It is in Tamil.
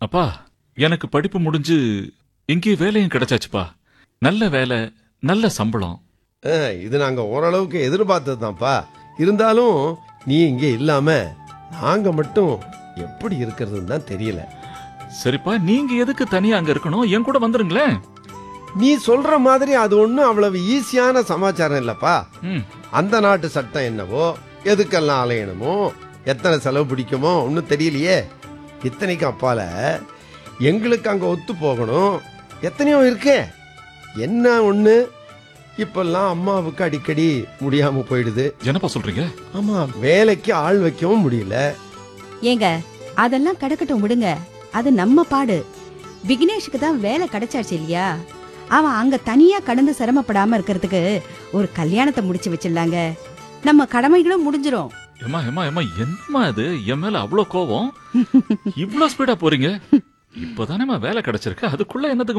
அப்பா எனக்கு படிப்பு முடிஞ்சு இங்கே வேலையும் கிடைச்சாச்சுப்பா நல்ல வேலை நல்ல சம்பளம் ஆ, இது நாங்க ஓரளவுக்கு எதிர்பார்த்தது தான்ப்பா இருந்தாலும் நீ இங்கே இல்லாம நாங்க மட்டும் எப்படி இருக்கிறதுன்னு தான் தெரியல சரிப்பா நீங்க எதுக்கு தனியா அங்க இருக்கணும் என் கூட வந்துருங்களேன் நீ சொல்ற மாதிரி அது ஒண்ணும் அவ்வளவு ஈஸியான சமாச்சாரம் இல்லப்பா ம், அந்த நாட்டு சட்டம் என்னவோ எதுக்கெல்லாம் அலையணுமோ எத்தனை செலவு பிடிக்குமோ ஒன்றும் தெரியலையே இத்தனைக்கு அப்பால எங்களுக்கு அங்க ஒத்து போகணும் எத்தனையோ இருக்கே என்ன ஒண்ணு இப்பெல்லாம் அம்மாவுக்கு அடிக்கடி முடியாம போயிடுது என்னப்பா சொல்றீங்க ஆமா வேலைக்கு ஆள் வைக்கவும் முடியல ஏங்க அதெல்லாம் கிடக்கட்டும் விடுங்க அது நம்ம பாடு விக்னேஷுக்கு தான் வேலை கிடைச்சாச்சு இல்லையா அவன் அங்க தனியா கடந்து சிரமப்படாம இருக்கிறதுக்கு ஒரு கல்யாணத்தை முடிச்சு வச்சிடலாங்க நம்ம கடமைகளும் முடிஞ்சிரும் ஏமா ஏமா ஏமா என்னம்மா இது என் மேல அவ்வளவு கோவம் இவ்ளோ ஸ்பீடா போறீங்க இப்பதானேமா வேலை கிடைச்சிருக்கு அதுக்குள்ள என்னத்துக்கு